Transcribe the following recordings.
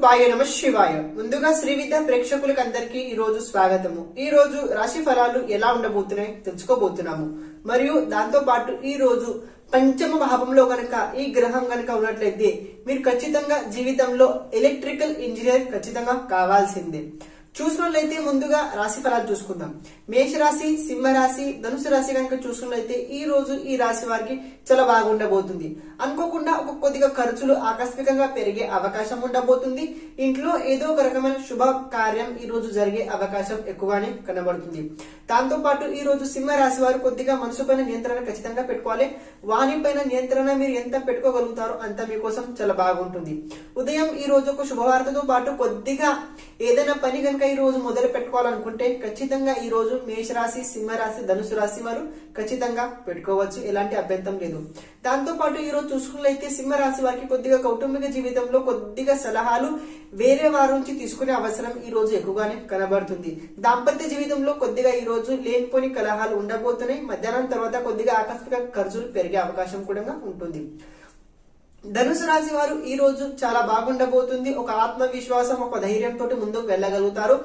రూపాయ నమ శివాయ ముందుగా శ్రీ విద్య ప్రేక్షకులకు అందరికీ ఈ రోజు స్వాగతము ఈ రోజు రాశి ఫలాలు ఎలా ఉండబోతున్నాయి తెలుసుకోబోతున్నాము మరియు దాంతో పాటు ఈ రోజు పంచమ భావంలో గనక ఈ గ్రహం గనక ఉన్నట్లయితే మీరు ఖచ్చితంగా జీవితంలో ఎలక్ట్రికల్ ఇంజనీర్ ఖచ్చితంగా కావాల్సిందే చూసినట్లయితే ముందుగా రాశి ఫలాలు చూసుకుందాం మేషరాశి సింహ రాశి ధనుసు రాశి కనుక చూసుకున్నట్లయితే ఈ రోజు ఈ రాశి వారికి చాలా బాగుండబోతుంది అనుకోకుండా ఒక కొద్దిగా ఖర్చులు ఆకస్మికంగా పెరిగే అవకాశం ఉండబోతుంది ఇంట్లో ఏదో ఒక రకమైన శుభ కార్యం ఈ రోజు జరిగే అవకాశం ఎక్కువగానే కనబడుతుంది దాంతో పాటు ఈ రోజు సింహ రాశి వారు కొద్దిగా మనసు పైన నియంత్రణ ఖచ్చితంగా పెట్టుకోవాలి వాణి పైన నియంత్రణ మీరు ఎంత పెట్టుకోగలుగుతారో అంత మీకోసం చాలా బాగుంటుంది ఉదయం ఈ రోజు ఒక శుభవార్తతో పాటు కొద్దిగా ఏదైనా పని కనుక ఈ రోజు మొదలు పెట్టుకోవాలనుకుంటే ఖచ్చితంగా ఈ రోజు మేషరాశి సింహరాశి ధనుసు రాశి వారు ఖచ్చితంగా పెట్టుకోవచ్చు ఎలాంటి అభ్యంతరం లేదు దాంతో పాటు ఈ రోజు చూసుకున్నట్లయితే సింహరాశి వారికి కొద్దిగా కౌటుంబిక జీవితంలో కొద్దిగా సలహాలు వేరే వారి నుంచి తీసుకునే అవసరం ఈ రోజు ఎక్కువగానే కనబడుతుంది దాంపత్య జీవితంలో కొద్దిగా ఈ రోజు లేనిపోని కలహాలు ఉండబోతున్నాయి మధ్యాహ్నం తర్వాత కొద్దిగా ఆకస్మిక ఖర్చులు పెరిగే అవకాశం కూడా ఉంటుంది ధనుసు రాశి వారు ఈ రోజు చాలా బాగుండబోతుంది ఒక ఆత్మవిశ్వాసం ఒక ధైర్యంతో ముందుకు వెళ్ళగలుగుతారు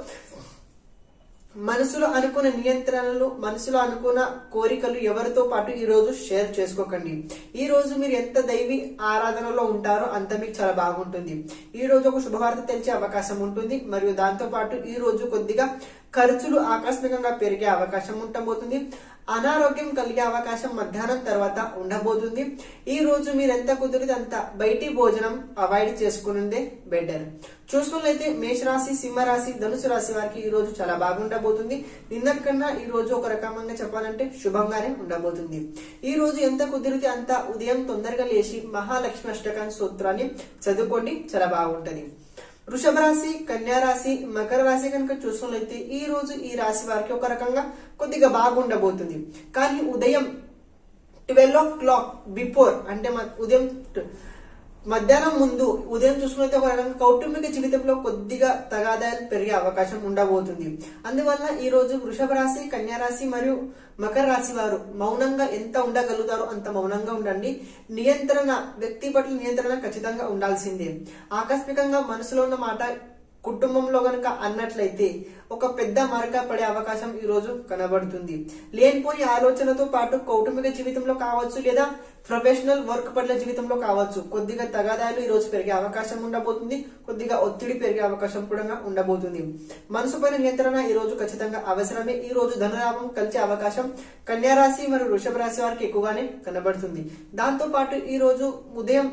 మనసులో అనుకున్న నియంత్రణలు మనసులో అనుకున్న కోరికలు ఎవరితో పాటు ఈ రోజు షేర్ చేసుకోకండి ఈ రోజు మీరు ఎంత దైవీ ఆరాధనలో ఉంటారో అంత మీకు చాలా బాగుంటుంది ఈ రోజు ఒక శుభవార్త తెలిసే అవకాశం ఉంటుంది మరియు దాంతో పాటు ఈ రోజు కొద్దిగా ఖర్చులు ఆకస్మికంగా పెరిగే అవకాశం ఉండబోతుంది అనారోగ్యం కలిగే అవకాశం మధ్యాహ్నం తర్వాత ఉండబోతుంది ఈ రోజు మీరు ఎంత కుదిరితే అంత బయటి భోజనం అవాయిడ్ చేసుకునేదే బెటర్ చూసుకున్నట్లయితే మేషరాశి సింహరాశి ధనుసు రాశి వారికి ఈ రోజు చాలా బాగుండబోతుంది నిన్నటి కన్నా ఈ రోజు ఒక రకంగా చెప్పాలంటే శుభంగానే ఉండబోతుంది ఈ రోజు ఎంత కుదిరితే అంత ఉదయం తొందరగా లేచి మహాలక్ష్మి అష్టకాన్ని సూత్రాన్ని చదువుకోండి చాలా బాగుంటది వృషభ రాశి కన్యా రాశి మకర రాశి కనుక చూసినట్లయితే ఈ రోజు ఈ రాశి వారికి ఒక రకంగా కొద్దిగా బాగుండబోతుంది కానీ ఉదయం ట్వెల్వ్ ఓ క్లాక్ బిఫోర్ అంటే మ- ఉదయం ట- మధ్యాహ్నం ముందు ఉదయం చూసుకున్నైతే ఒక రకంగా కౌటుంబిక జీవితంలో కొద్దిగా తగాదాలు పెరిగే అవకాశం ఉండబోతుంది అందువల్ల ఈ రోజు వృషభ రాశి కన్యా రాశి మరియు మకర రాశి వారు మౌనంగా ఎంత ఉండగలుగుతారో అంత మౌనంగా ఉండండి నియంత్రణ వ్యక్తి పట్ల నియంత్రణ ఖచ్చితంగా ఉండాల్సిందే ఆకస్మికంగా మనసులో ఉన్న మాట కుటుంబంలో గనక అన్నట్లయితే ఒక పెద్ద మరక పడే అవకాశం ఈ రోజు కనబడుతుంది లేనిపోని ఆలోచనతో పాటు కౌటుంబిక జీవితంలో కావచ్చు లేదా ప్రొఫెషనల్ వర్క్ పట్ల జీవితంలో కావచ్చు కొద్దిగా తగాదాలు ఈ రోజు పెరిగే అవకాశం ఉండబోతుంది కొద్దిగా ఒత్తిడి పెరిగే అవకాశం కూడా ఉండబోతుంది మనసు పైన నియంత్రణ ఈ రోజు ఖచ్చితంగా అవసరమే ఈ రోజు ధనలాభం కలిసే అవకాశం కన్యా రాశి మరియు వృషభ రాశి వారికి ఎక్కువగానే కనబడుతుంది దాంతో పాటు ఈ రోజు ఉదయం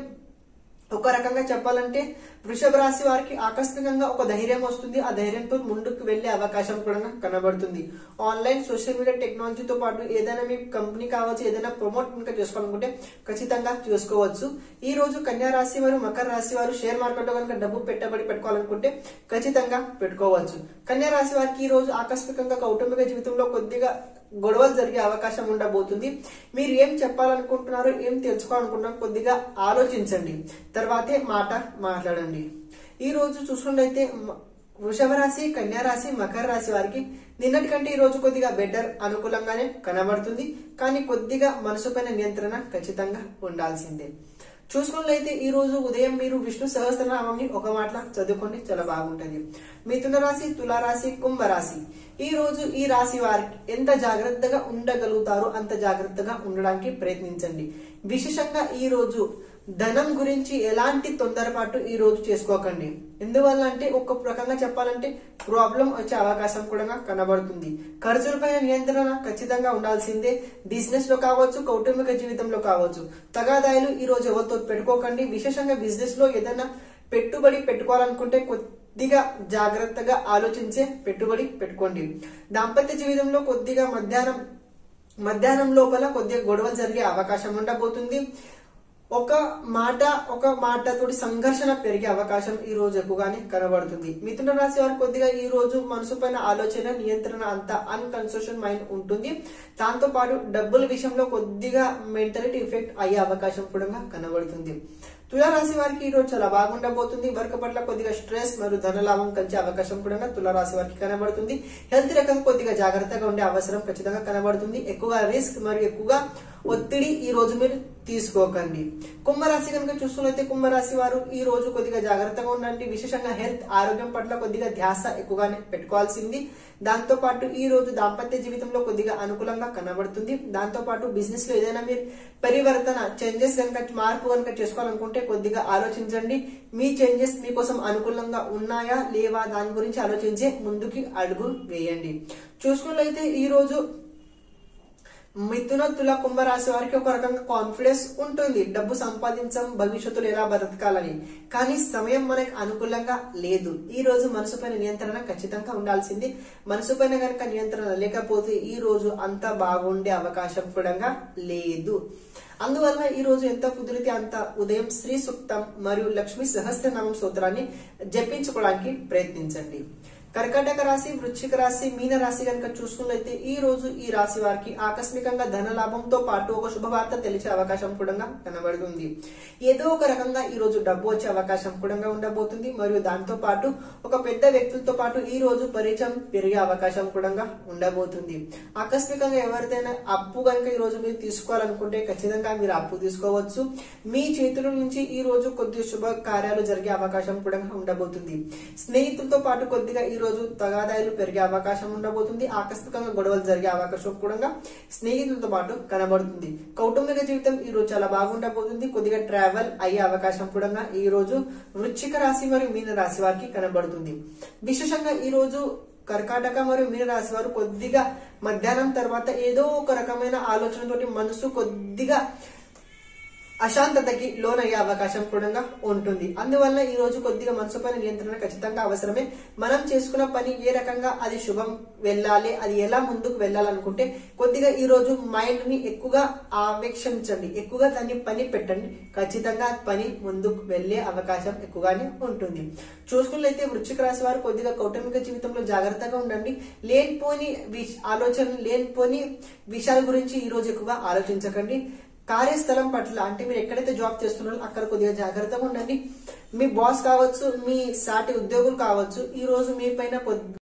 ఒక రకంగా చెప్పాలంటే వృషభ రాశి వారికి ఆకస్మికంగా ఒక ధైర్యం వస్తుంది ఆ ధైర్యంతో ముందుకు వెళ్లే అవకాశం కూడా కనబడుతుంది ఆన్లైన్ సోషల్ మీడియా టెక్నాలజీతో పాటు ఏదైనా మీ కంపెనీ కావచ్చు ఏదైనా ప్రమోట్ కనుక చేసుకోవాలనుకుంటే ఖచ్చితంగా చేసుకోవచ్చు ఈ రోజు కన్యా రాశి వారు మకర రాశి వారు షేర్ మార్కెట్ లో కనుక డబ్బు పెట్టుబడి పెట్టుకోవాలనుకుంటే ఖచ్చితంగా పెట్టుకోవచ్చు కన్యా రాశి వారికి ఈ రోజు ఆకస్మికంగా కౌటుంబిక జీవితంలో కొద్దిగా గొడవలు జరిగే అవకాశం ఉండబోతుంది మీరు ఏం చెప్పాలనుకుంటున్నారో ఏం తెలుసుకోవాలనుకుంటున్నారో కొద్దిగా ఆలోచించండి తర్వాతే మాట మాట్లాడండి ఈ రోజు చూసుకున్నట్లయితే మ- వృషభ రాశి కన్యా రాశి మకర రాశి వారికి నిన్నటి కంటే ఈ రోజు కొద్దిగా బెటర్ అనుకూలంగానే కనబడుతుంది కానీ కొద్దిగా మనసు పైన నియంత్రణ ఖచ్చితంగా ఉండాల్సిందే చూసుకున్నట్లయితే ఈ రోజు ఉదయం మీరు విష్ణు సహస్రనామాన్ని ఒక మాటలో చదువుకోండి చాలా బాగుంటది మిథున రాశి తులారాశి కుంభరాశి ఈ రోజు ఈ రాశి వారికి ఎంత జాగ్రత్తగా ఉండగలుగుతారో అంత జాగ్రత్తగా ఉండడానికి ప్రయత్నించండి విశేషంగా ఈ రోజు ధనం గురించి ఎలాంటి తొందరపాటు ఈ రోజు చేసుకోకండి ఎందువల్ల అంటే ఒక రకంగా చెప్పాలంటే ప్రాబ్లం వచ్చే అవకాశం కూడా కనబడుతుంది ఖర్చులపైన నియంత్రణ ఖచ్చితంగా ఉండాల్సిందే బిజినెస్ లో కావచ్చు కౌటుంబిక జీవితంలో కావచ్చు తగాదాయిలు ఈ రోజు ఎవరితో పెట్టుకోకండి విశేషంగా బిజినెస్ లో ఏదైనా పెట్టుబడి పెట్టుకోవాలనుకుంటే కొద్దిగా జాగ్రత్తగా ఆలోచించే పెట్టుబడి పెట్టుకోండి దాంపత్య జీవితంలో కొద్దిగా మధ్యాహ్నం మధ్యాహ్నం లోపల కొద్దిగా గొడవలు జరిగే అవకాశం ఉండబోతుంది ఒక మాట ఒక మాటతోటి సంఘర్షణ పెరిగే అవకాశం ఈ రోజు ఎక్కువగానే కనబడుతుంది మిథున రాశి వారు కొద్దిగా ఈ రోజు మనసు పైన ఆలోచన నియంత్రణ అంతా అన్కన్స్ట్రక్షన్ మైండ్ ఉంటుంది దాంతో పాటు డబ్బుల విషయంలో కొద్దిగా మెంటాలిటీ ఎఫెక్ట్ అయ్యే అవకాశం కూడా కనబడుతుంది తులారాశి వారికి ఈ రోజు చాలా బాగుండబోతుంది వర్క్ పట్ల కొద్దిగా స్ట్రెస్ మరియు ధనలాభం కలిసే అవకాశం కూడా తులారాశి వారికి కనబడుతుంది హెల్త్ రకం కొద్దిగా జాగ్రత్తగా ఉండే అవసరం ఖచ్చితంగా కనబడుతుంది ఎక్కువగా రిస్క్ మరియు ఎక్కువగా ఒత్తిడి ఈ రోజు మీరు తీసుకోకండి కుంభరాశి కనుక చూసుకున్నైతే కుంభరాశి వారు ఈ రోజు కొద్దిగా జాగ్రత్తగా ఉండండి విశేషంగా హెల్త్ ఆరోగ్యం పట్ల కొద్దిగా ధ్యాస ఎక్కువగానే పెట్టుకోవాల్సింది దాంతో పాటు ఈ రోజు దాంపత్య జీవితంలో కొద్దిగా అనుకూలంగా కనబడుతుంది దాంతో పాటు బిజినెస్ లో ఏదైనా మీరు పరివర్తన చేంజెస్ కనుక మార్పు కనుక చేసుకోవాలనుకుంటే కొద్దిగా ఆలోచించండి మీ చేంజెస్ మీకోసం అనుకూలంగా ఉన్నాయా లేవా దాని గురించి ఆలోచించే ముందుకి అడుగు వేయండి చూసుకున్నట్లయితే ఈ రోజు మిథున తుల కుంభరాశి వారికి ఒక రకంగా కాన్ఫిడెన్స్ ఉంటుంది డబ్బు సంపాదించం భవిష్యత్తులో ఎలా బతకాలని కానీ సమయం మనకు అనుకూలంగా లేదు ఈ రోజు మనసు పైన నియంత్రణ ఖచ్చితంగా ఉండాల్సింది మనసు పైన కనుక నియంత్రణ లేకపోతే ఈ రోజు అంత బాగుండే అవకాశం కూడా లేదు అందువల్ల ఈ రోజు ఎంత కుదిరితే అంత ఉదయం శ్రీ సూక్తం మరియు లక్ష్మీ సహస్రనామం స్తోత్రాన్ని జపించుకోవడానికి ప్రయత్నించండి కర్కాటక రాశి వృశ్చిక రాశి మీన రాశి కనుక చూసుకున్నట్లయితే ఈ రోజు ఈ రాశి వారికి ఆకస్మికంగా ధన లాభంతో పాటు ఒక శుభవార్త తెలిసే అవకాశం కూడా కనబడుతుంది ఏదో ఒక రకంగా ఈ రోజు డబ్బు వచ్చే అవకాశం కూడా ఉండబోతుంది మరియు దాంతో పాటు ఒక పెద్ద వ్యక్తులతో పాటు ఈ రోజు పరిచయం పెరిగే అవకాశం కూడా ఉండబోతుంది ఆకస్మికంగా ఎవరిదైనా అప్పు కనుక ఈ రోజు మీరు తీసుకోవాలనుకుంటే ఖచ్చితంగా మీరు అప్పు తీసుకోవచ్చు మీ చేతుల నుంచి ఈ రోజు కొద్ది శుభ కార్యాలు జరిగే అవకాశం కూడా ఉండబోతుంది స్నేహితులతో పాటు కొద్దిగా ఈ రోజు తగాదాయిలు పెరిగే అవకాశం ఉండబోతుంది ఆకస్మికంగా గొడవలు జరిగే అవకాశం కూడా స్నేహితులతో పాటు కనబడుతుంది కౌటుంబిక జీవితం ఈ రోజు చాలా బాగుండబోతుంది కొద్దిగా ట్రావెల్ అయ్యే అవకాశం కూడా ఈ రోజు వృశ్చిక రాశి మరియు మీన రాశి వారికి కనబడుతుంది విశేషంగా ఈ రోజు కర్కాటక మరియు మీన రాశి వారు కొద్దిగా మధ్యాహ్నం తర్వాత ఏదో ఒక రకమైన ఆలోచనతోటి మనసు కొద్దిగా అశాంతతకి లోనయ్యే అవకాశం కూడా ఉంటుంది అందువల్ల ఈ రోజు కొద్దిగా మనసు పైన నియంత్రణ ఖచ్చితంగా అవసరమే మనం చేసుకున్న పని ఏ రకంగా అది శుభం వెళ్ళాలి అది ఎలా ముందుకు వెళ్ళాలనుకుంటే కొద్దిగా ఈ రోజు మైండ్ ని ఎక్కువగా ఆవేక్షించండి ఎక్కువగా దాన్ని పని పెట్టండి ఖచ్చితంగా పని ముందుకు వెళ్లే అవకాశం ఎక్కువగానే ఉంటుంది చూసుకున్నట్లయితే వృశ్చిక రాశి వారు కొద్దిగా కౌటుంబిక జీవితంలో జాగ్రత్తగా ఉండండి లేనిపోని విష- ఆలోచనలు లేనిపోని విషయాల గురించి ఈ రోజు ఎక్కువగా ఆలోచించకండి కార్యస్థలం పట్ల అంటే మీరు ఎక్కడైతే జాబ్ చేస్తున్నారో అక్కడ కొద్దిగా జాగ్రత్తగా ఉండండి మీ బాస్ కావచ్చు మీ సాటి ఉద్యోగులు కావచ్చు ఈ రోజు మీ పైన కొద్ది